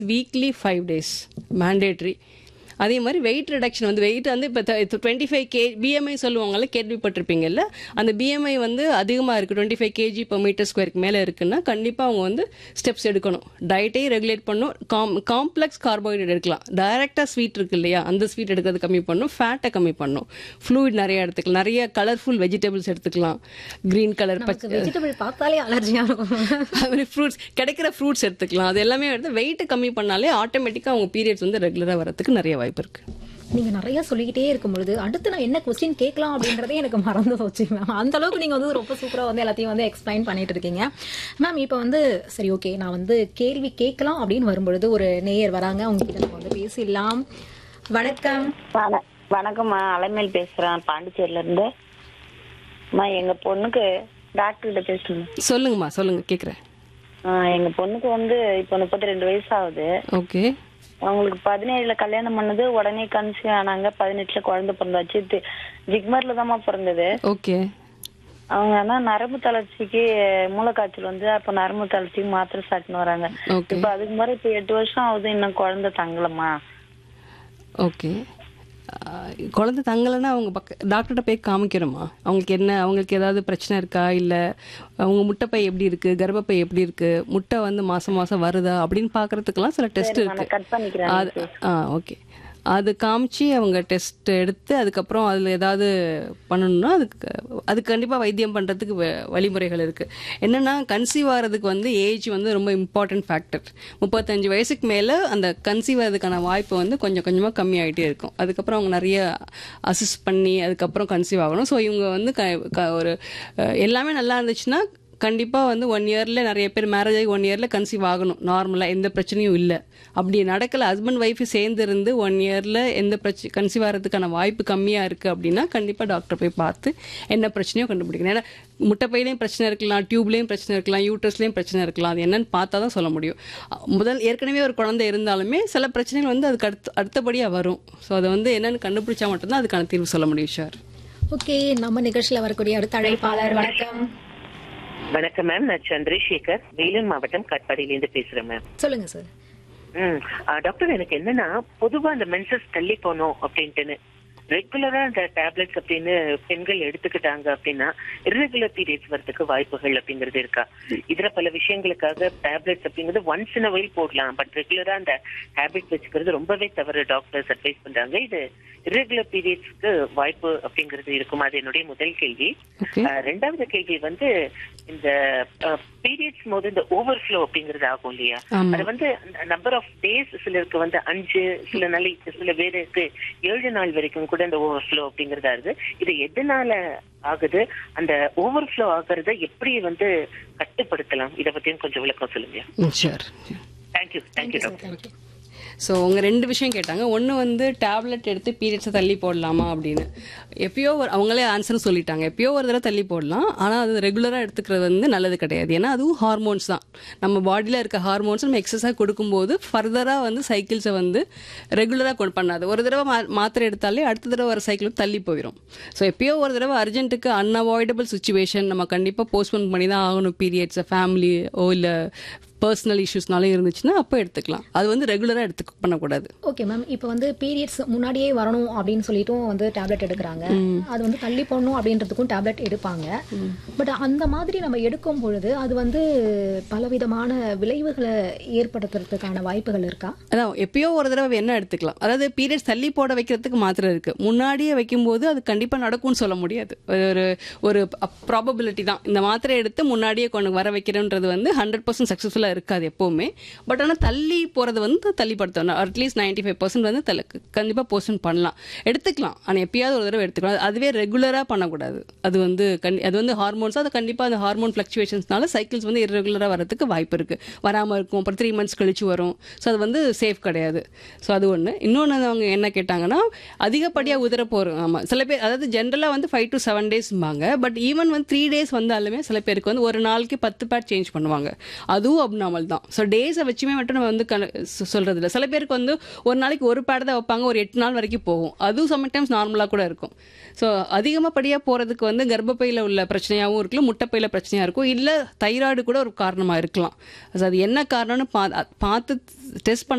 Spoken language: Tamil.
வீக்லி ஃபைவ் டேஸ் மேண்டேட்ரி அதே மாதிரி வெயிட் ரிடக்ஷன் வந்து வெயிட் வந்து இப்போ டுவெண்ட்டி ஃபைவ் கே பிஎம்ஐ சொல்லுவாங்கல்ல கேள்விப்பட்டிருப்பீங்கல்ல அந்த பிஎம்ஐ வந்து அதிகமாக இருக்குது twenty five KG per metre ஸ்கொயருக்கு மேலே இருக்குன்னா கண்டிப்பாக அவங்க வந்து ஸ்டெப்ஸ் எடுக்கணும் டயட்டையும் ரெகுலேட் பண்ணும் காம் காம்ப்ளெக்ஸ் கார்போஹைட்ரேட் எடுக்கலாம் டைரெக்டாக ஸ்வீட் இருக்கு இல்லையா அந்த ஸ்வீட் எடுக்கிறது கம்மி பண்ணும் ஃபேட்டை கம்மி பண்ணும் ஃப்ளூயிட் நிறைய எடுத்துக்கலாம் நிறைய கலர்ஃபுல் வெஜிடபிள்ஸ் எடுத்துக்கலாம் க்ரீன் கலர் பச்சை வெஜிடபிள் பார்த்தாலே அலர்ஜியா இருக்கும் அது மாதிரி ஃப்ரூட்ஸ் கிடைக்கிற ஃப்ரூட்ஸ் எடுத்துக்கலாம் அது எல்லாமே எடுத்து வெயிட்டை கம்மி பண்ணாலே ஆட்டோமேட்டிக்காக அவங்க பீரியட்ஸ் வந்து ரெகுலராக வரதுக்கு நிறைய வாய்ப்பு இருக்கு நீங்க நிறைய சொல்லிக்கிட்டே இருக்கும் பொழுது அடுத்து நான் என்ன கொஸ்டின் கேட்கலாம் அப்படின்றதே எனக்கு மறந்து போச்சு மேம் அந்த அளவுக்கு நீங்க வந்து ரொம்ப சூப்பரா வந்து எல்லாத்தையும் வந்து எக்ஸ்பிளைன் பண்ணிட்டு இருக்கீங்க மேம் இப்போ வந்து சரி ஓகே நான் வந்து கேள்வி கேட்கலாம் அப்படின்னு வரும்பொழுது ஒரு நேயர் வராங்க அவங்க கிட்ட நம்ம வந்து பேசிடலாம் வணக்கம் வண- வணக்கம்மா அலைமேல் பேசுறேன் பாண்டிச்சேரில இருந்து அம்மா எங்க பொண்ணுக்கு டாக்டர் கிட்ட பேசணும் சொல்லுங்கம்மா சொல்லுங்க கேட்குறேன் எங்க பொண்ணுக்கு வந்து இப்போ முப்பத்தி ரெண்டு வயசு ஆகுது ஓகே அவங்களுக்கு பதினேழுல கல்யாணம் பண்ணது உடனே கன்சீவ் ஆனாங்க பதினெட்டுல குழந்தை பிறந்தாச்சு தி- ஜிக்மர்ல தாம்மா பிறந்தது ஓகே அவங்க ஆனா நரம்பு தளர்ச்சிக்கு மூளைக்காய்ச்சல் வந்து அப்ப நரம்பு தளர்ச்சிக்கு மாத்திரை சாப்பிட்டுன்னு வராங்க ஓகே இப்ப அதுக்கு மாதிரி இப்ப எட்டு வருஷம் ஆகுது இன்னும் குழந்தை தங்கலம்மா ஓகே குழந்தை தங்கலைன்னா அவங்க பக்க டாக்டர்கிட்ட போய் காமிக்கிறோமா அவங்களுக்கு என்ன அவங்களுக்கு ஏதாவது பிரச்சனை இருக்கா இல்லை அவங்க முட்டைப்பை எப்படி இருக்குது கர்ப்பப்பை எப்படி இருக்குது முட்டை வந்து மாதம் மாதம் வருதா அப்படின்னு பார்க்கறதுக்கெல்லாம் சில டெஸ்ட் நான் இருக்குது கட் பண்ணிக்கிறேன் அது ஆ ஓகே அது காமிச்சு அவங்க டெஸ்ட் எடுத்து அதுக்கப்புறம் அதில் ஏதாவது பண்ணணும்னா அதுக்கு அதுக்கு கண்டிப்பாக வைத்தியம் பண்ணுறதுக்கு வழிமுறைகள் இருக்குது என்னென்னா கன்சீவ் ஆகிறதுக்கு வந்து ஏஜ் வந்து ரொம்ப இம்பார்ட்டன்ட் ஃபேக்டர் முப்பத்தஞ்சு வயசுக்கு மேலே அந்த கன்சீவ் ஆகிறதுக்கான வாய்ப்பு வந்து கொஞ்சம் கொஞ்சமாக கம்மியாயிட்டே இருக்கும் அதுக்கப்புறம் அவங்க நிறைய அசிஸ்ட் பண்ணி அதுக்கப்புறம் கன்சீவ் ஆகணும் ஸோ இவங்க வந்து க க- ஒரு அஹ், எல்லாமே நல்லா இருந்துச்சுன்னா கண்டிப்பாக வந்து ஒன் இயரில் நிறைய பேர் மேரேஜ் ஆகி ஒன் இயரில் கன்சீவ் ஆகணும் நார்மலாக எந்த பிரச்சனையும் இல்லை அப்படி நடக்கலை ஹஸ்பண்ட் ஒய்ஃபு சேர்ந்து இருந்து ஒன் இயரில் எந்த பிரச்சனை கன்சீவ் ஆகிறதுக்கான வாய்ப்பு கம்மியாக இருக்குது அப்படின்னா கண்டிப்பாக டாக்டர் போய் பார்த்து என்ன பிரச்சனையோ கண்டுபிடிக்கணும் ஏன்னா முட்டைப்பையிலையும் பிரச்சனை இருக்கலாம் டியூப்லேயும் பிரச்சனை இருக்கலாம் யூட்ரஸ்லேயும் பிரச்சனை இருக்கலாம் அது என்னன்னு பார்த்தா தான் சொல்ல முடியும் அஹ் முதல் ஏற்கனவே ஒரு குழந்தை இருந்தாலுமே சில பிரச்சனைகள் வந்து அதுக்கு அடுத்து அடுத்தபடியாக வரும் ஸோ அதை வந்து என்னன்னு கண்டுபிடிச்சா மட்டும்தான் அதுக்கான தீர்வு சொல்ல முடியும் சார் ஓகே நம்ம நிகழ்ச்சியில வரக்கூடிய அடுத்த அழைப்பாளர் வணக்கம் வணக்கம் மேம் நான் சந்திரசேகர் வேலூர் மாவட்டம் கட்பாடியிலேருந்து பேசுறேன் மேம் சொல்லுங்க சார் ம் ஆ, டாக்டர் எனக்கு என்னன்னா பொதுவா அந்த மென்சஸ் தள்ளி போனோம் அப்படின்ட்டுன்னு ரெகுலரா அந்த டேப்லெட்ஸ் அப்படின்னு பெண்கள் எடுத்துக்கிட்டாங்க அப்படின்னா irregular பீரியட்ஸ் வரதுக்கு வாய்ப்புகள் அப்படிங்கிறது இருக்கா இதுல பல விஷயங்களுக்காக டேப்லெட்ஸ் அப்படிங்கிறது ஒன்ஸ் இன் வயல் போடலாம் பட் ரெகுலரா அந்த ஹேபிட் வச்சுக்கிறது ரொம்பவே தவறு டாக்டர்ஸ் அட்வைஸ் பண்றாங்க இது irregular பீரியட்ஸ்க்கு வாய்ப்பு அப்படிங்கிறது இருக்குமா அது என்னுடைய முதல் கேள்வி ஓகே ஆஹ் ரெண்டாவது கேள்வி வந்து இந்த பீரியட்ஸ் போது இந்த ஓவர்ஃப்ளோ அப்படிங்கிறது ஆகும் இல்லையா ஆமா. அது வந்து நம்பர் ஆஃப் டேஸ் சிலருக்கு வந்து அஞ்சு சில நாளைக்கு சில பேருக்கு ஏழு நாள் வரைக்கும் கூட இந்த ஓவர்ஃப்ளோ அப்படிங்கறதா இருக்கு இது எதனால ஆகுது அந்த ஓவர்ஃப்ளோ ஆகுறத எப்படி வந்து கட்டுப்படுத்தலாம் இத பத்தியும் கொஞ்சம் விளக்கம் சொல்லுங்க ம் sure thank you thank you doctor thank you so அவங்க ரெண்டு விஷயம் கேட்டாங்க ஒன்று வந்து டேப்லெட் எடுத்து பீரியட்ஸை தள்ளி போடலாமா அப்படின்னு எப்பயோ ஒரு அவங்களே ஆன்சர் சொல்லிட்டாங்க எப்பயோ ஒரு தடவை தள்ளி போடலாம் ஆனால் அது ரெகுலராக எடுத்துக்கிறது வந்து நல்லது கிடையாது ஏன்னா அதுவும் ஹார்மோன்ஸ் தான் நம்ம பாடியில் இருக்க ஹார்மோன்ஸ் நம்ம எக்ஸசைஸ் கொடுக்கும்போது ஃபர்தராக வந்து சைக்கிள்ஸை வந்து ரெகுலராக கொண்டு பண்ணாது ஒரு தடவை மா மாத்திரை எடுத்தாலே அடுத்த தடவை வர சைக்கிள் தள்ளி போயிடும் ஸோ எப்பயோ ஒரு தடவை அர்ஜென்ட்டுக்கு அன்அவாய்டபிள் சுச்சுவேஷன் நம்ம கண்டிப்பாக போஸ்ட்போன் பண்ணி தான் ஆகணும் பீரியட்ஸை ஃபேமிலி ஓ இல்லை பர்சனல் இஷ்யூஸ்னாலும் இருந்துச்சுன்னா அப்போ எடுத்துக்கலாம் அது வந்து ரெகுலராக எடுத்து பண்ணக்கூடாது ஓகே மேம் இப்போ வந்து பீரியட்ஸ் முன்னாடியே வரணும் அப்படின்னு சொல்லிட்டும் வந்து டேப்லெட் எடுக்கிறாங்க அது வந்து தள்ளி போடணும் அப்படின்றதுக்கும் டேப்லெட் எடுப்பாங்க பட் அந்த மாதிரி நம்ம எடுக்கும் பொழுது அது வந்து பலவிதமான விளைவுகளை ஏற்படுத்துறதுக்கான வாய்ப்புகள் இருக்கா அதான் எப்பயோ ஒரு தடவை என்ன எடுத்துக்கலாம் அதாவது பீரியட்ஸ் தள்ளி போட வைக்கிறதுக்கு மாத்திரை இருக்கு முன்னாடியே வைக்கும்போது அது கண்டிப்பா நடக்கும்னு சொல்ல முடியாது ஒரு ஒரு ப்ராபபிலிட்டி தான் இந்த மாத்திரை எடுத்து முன்னாடியே கொண்டு வர வைக்கிறோன்றது வந்து ஹண்ட்ரட் பர்சன்ட் சக்ஸஸ்ஃபுல்லாக இருக்காது எப்பவுமே பட் ஆனால் தள்ளி போறது வந்து தள்ளிப்படுத்தணும் அட்லீஸ்ட் நைன்டி ஃபைவ் பர்சன்ட் வந்து தலை கண்டிப்பாக போஸ்டன் பண்ணலாம் எடுத்துக்கலாம் ஆனால் எப்பயாவது ஒரு தடவை எடுத்துக்கலாம் அது- அதுவே ரெகுலராக பண்ணக்கூடாது அது வந்து கண்டி அது வந்து ஹார்மோன்ஸ் அது கண்டிப்பாக அந்த ஹார்மோன் ஃப்ளக்சுவேஷன்ஸ்னால சைக்கிள்ஸ் வந்து irregular-ஆ வரதுக்கு வாய்ப்பு இருக்கு வராமல் இருக்கும் அப்புறம் த்ரீ மந்த்ஸ் கழிச்சு வரும் ஸோ அது வந்து சேஃப் கிடையாது ஸோ அது ஒன்று இன்னொன்று அவங்க என்ன கேட்டாங்கன்னா அதிகப்படியாக உதற போகிறோம் ஆமாம் சில பேர் அதாவது ஜென்ரலாக வந்து ஃபைவ் டு செவன் டேஸ்ம்பாங்க பட் ஈவன் வந்து த்ரீ டேஸ் வந்தாலுமே சில பேருக்கு வந்து ஒரு நாளைக்கு பத்து பேட் சேஞ்ச் பண்ணுவாங்க அதுவும் அப்நார்மல் தான் ஸோ டேஸை வச்சுமே மட்டும் நம்ம வந்து கண சொ- சொல்றது இல்லை சில பேருக்கு வந்து ஒரு நாளைக்கு ஒரு பேட் தான் வைப்பாங்க ஒரு எட்டு நாள் வரைக்கும் போகும் அதுவும் சம்டைம்ஸ் நார்மலாக கூட இருக்கும் ஸோ அதிகமாக படியாக போகிறதுக்கு வந்து கர்ப்பப்பையில் உள்ள பிரச்சனையாகவும் இருக்கலாம் முட்டைப்பையில் பிரச்சனையாக இருக்கும் இல்லை தைராய்டு கூட ஒரு காரணமாக இருக்கலாம் ஸோ அது என்ன காரணம்னு பா பார்த்து டெஸ்ட் பண்ண